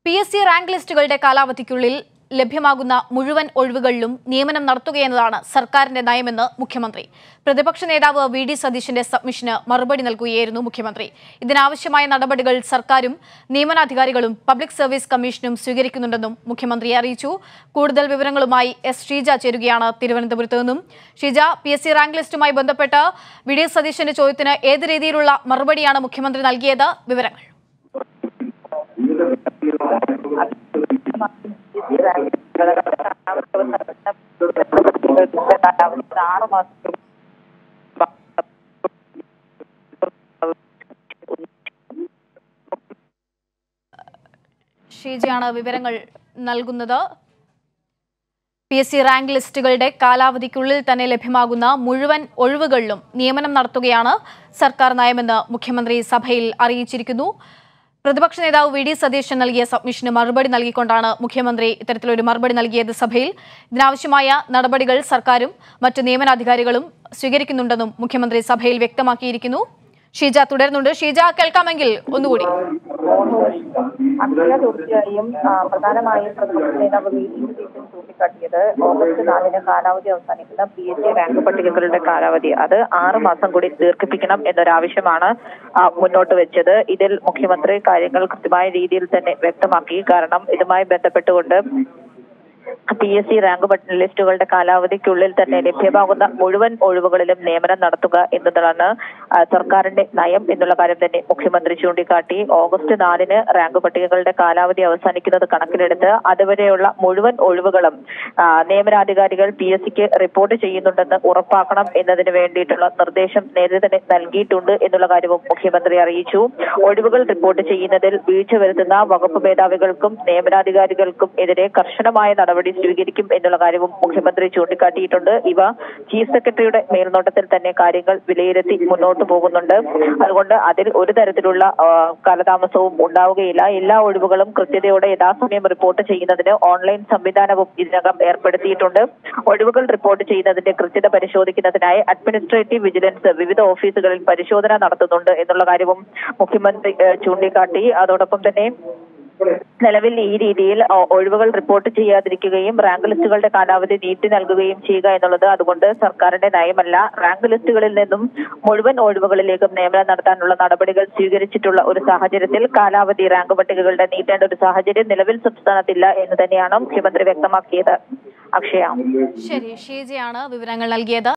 P S C rank ലിസ്റ്റുകളുടെ കാലാവധിക്കുള്ളിൽ ലഭ്യമാകുന്ന മുഴുവൻ ഒഴിവുകളിലും നിയമനം നടത്തുകയെന്നതാണ് സർക്കാരിന്റെ നയമെന്ന് മുഖ്യമന്ത്രി പ്രതിപക്ഷ നേതാവ് വി ഡി സതീശന്റെ സബ്മിഷന് മറുപടി നൽകുകയായിരുന്നു മുഖ്യമന്ത്രി ഇതിനാവശ്യമായ നടപടികൾ സർക്കാരും നിയമനാധികാരികളും പബ്ലിക് സർവീസ് കമ്മീഷനും സ്വീകരിക്കുന്നുണ്ടെന്നും മുഖ്യമന്ത്രി അറിയിച്ചു കൂടുതൽ വിവരങ്ങളുമായി എസ് ഷീജ ചേരുകയാണ് തിരുവനന്തപുരത്ത് നിന്നും Sheeja P S C rank ലിസ്റ്റുമായി ബന്ധപ്പെട്ട് വി ഡി സതീശന്റെ ചോദ്യത്തിന് ഏത് രീതിയിലുള്ള മറുപടിയാണ് മുഖ്യമന്ത്രി നൽകിയത് വിവരങ്ങൾ ആറ് മാസം ഷീജയാണ് വിവരങ്ങൾ നൽകുന്നത് പി എസ് സി റാങ്ക് ലിസ്റ്റുകളുടെ കാലാവധിക്കുള്ളിൽ തന്നെ ലഭ്യമാകുന്ന മുഴുവൻ ഒഴിവുകളിലും നിയമനം നടത്തുകയാണ് സർക്കാർ നയമെന്ന് മുഖ്യമന്ത്രി സഭയിൽ അറിയിച്ചിരിക്കുന്നു പ്രതിപക്ഷ നേതാവ് വി ഡി സതീശൻ നൽകിയ സബ്മിഷന് മറുപടി നൽകിക്കൊണ്ടാണ് മുഖ്യമന്ത്രി ഇത്തരത്തിലൊരു മറുപടി നൽകിയത് സഭയിൽ ഇതിനാവശ്യമായ നടപടികൾ സർക്കാരും മറ്റ് നിയമനാധികാരികളും സ്വീകരിക്കുന്നുണ്ടെന്നും മുഖ്യമന്ത്രി സഭയിൽ വ്യക്തമാക്കിയിരിക്കുന്നു ഷീജ തുടരുന്നുണ്ട് ഷീജ കേൾക്കാമെങ്കിൽ ഒന്നുകൂടി അക്ഷയ തീർച്ചയായും ആ, പ്രധാനമായും പ്രതിപക്ഷ നേതാവ് വി ഡി സതീശൻ ചൂണ്ടിക്കാട്ടിയത് ഓഗസ്റ്റ് നാലിന് കാലാവധി അവസാനിക്കുന്ന പി എസ് സി റാങ്ക് പട്ടികകളുടെ കാലാവധി അത് ആറ് മാസം കൂടി ദീർഘിപ്പിക്കണം എന്നൊരാവശ്യമാണ് ആ, മുന്നോട്ട് വെച്ചത് ഇതിൽ മുഖ്യമന്ത്രി കാര്യങ്ങൾ കൃത്യമായ രീതിയിൽ തന്നെ വ്യക്തമാക്കി കാരണം ഇതുമായി ബന്ധപ്പെട്ടുകൊണ്ട് പി എസ് സി റാങ്ക് പട്ടിക ലിസ്റ്റുകളുടെ കാലാവധിക്കുള്ളിൽ തന്നെ ലഭ്യമാകുന്ന മുഴുവൻ ഒഴിവുകളിലും നിയമനം നടത്തുക എന്നതാണ് ആ, സർക്കാരിന്റെ നയം എന്നുള്ള കാര്യം തന്നെ മുഖ്യമന്ത്രി ചൂണ്ടിക്കാട്ടി ഓഗസ്റ്റ് നാലിന് റാങ്ക് പട്ടികകളുടെ കാലാവധി അവസാനിക്കുന്നത് കണക്കിലെടുത്ത് അതുവരെയുള്ള മുഴുവൻ ഒഴിവുകളും ആ, നിയമനാധികാരികൾ പി എസ് സിക്ക് റിപ്പോർട്ട് ചെയ്യുന്നുണ്ടെന്ന് ഉറപ്പാക്കണം എന്നതിന് വേണ്ടിയിട്ടുള്ള നിർദ്ദേശം നേരത്തെ തന്നെ നൽകിയിട്ടുണ്ട് എന്നുള്ള കാര്യവും മുഖ്യമന്ത്രി അറിയിച്ചു ഒഴിവുകൾ റിപ്പോർട്ട് ചെയ്യുന്നതിൽ വീഴ്ച വരുത്തുന്ന വകുപ്പ് മേധാവികൾക്കും നിയമനാധികാരികൾക്കും എതിരെ കർശനമായ നടപടി സ്വീകരിക്കും എന്നുള്ള കാര്യവും മുഖ്യമന്ത്രി ചൂണ്ടിക്കാട്ടിയിട്ടുണ്ട് ഇവ ചീഫ് സെക്രട്ടറിയുടെ മേൽനോട്ടത്തിൽ തന്നെ കാര്യങ്ങൾ വിലയിരുത്തി മുന്നോട്ട് പോകുന്നുണ്ട് അതുകൊണ്ട് അതിൽ ഒരു തരത്തിലുള്ള ആ, കാലതാമസവും ഉണ്ടാവുകയില്ല എല്ലാ ഒഴിവുകളും കൃത്യതയോടെ യഥാസമയം റിപ്പോർട്ട് ചെയ്യുന്നതിന് ഓൺലൈൻ സംവിധാനവും ഇതിനകം ഏർപ്പെടുത്തിയിട്ടുണ്ട് ഒഴിവുകൾ റിപ്പോർട്ട് ചെയ്യുന്നതിന്റെ കൃത്യത പരിശോധിക്കുന്നതിനായി അഡ്മിനിസ്ട്രേറ്റീവ് വിജിലൻസ് വിവിധ ഓഫീസുകളിൽ പരിശോധന നടത്തുന്നുണ്ട് എന്നുള്ള കാര്യവും മുഖ്യമന്ത്രി ഏഹ്, ചൂണ്ടിക്കാട്ടി അതോടൊപ്പം തന്നെ നിലവിൽ ഈ രീതിയിൽ ഒ- ഒഴിവുകൾ റിപ്പോർട്ട് ചെയ്യാതിരിക്കുകയും റാങ്ക് ലിസ്റ്റുകളുടെ കാലാവധി നീട്ടി നൽകുകയും ചെയ്യുക എന്നുള്ളത് അതുകൊണ്ട് സർക്കാരിന്റെ നയമല്ല റാങ്ക് ലിസ്റ്റുകളിൽ നിന്നും മുഴുവൻ ഒഴിവുകളിലേക്കും നിയമനം നടത്താനുള്ള നടപടികൾ സ്വീകരിച്ചിട്ടുള്ള ഒരു സാഹചര്യത്തിൽ കാലാവധി റാങ്ക് പട്ടികകളുടെ നീട്ടേണ്ട ഒരു സാഹചര്യം നിലവിൽ സംസ്ഥാനത്തില്ല എന്ന് തന്നെയാണ് മുഖ്യമന്ത്രി വ്യക്തമാക്കിയത് അക്ഷയ ശരി ഷീജയാണ് വിവരങ്ങൾ നൽകിയത്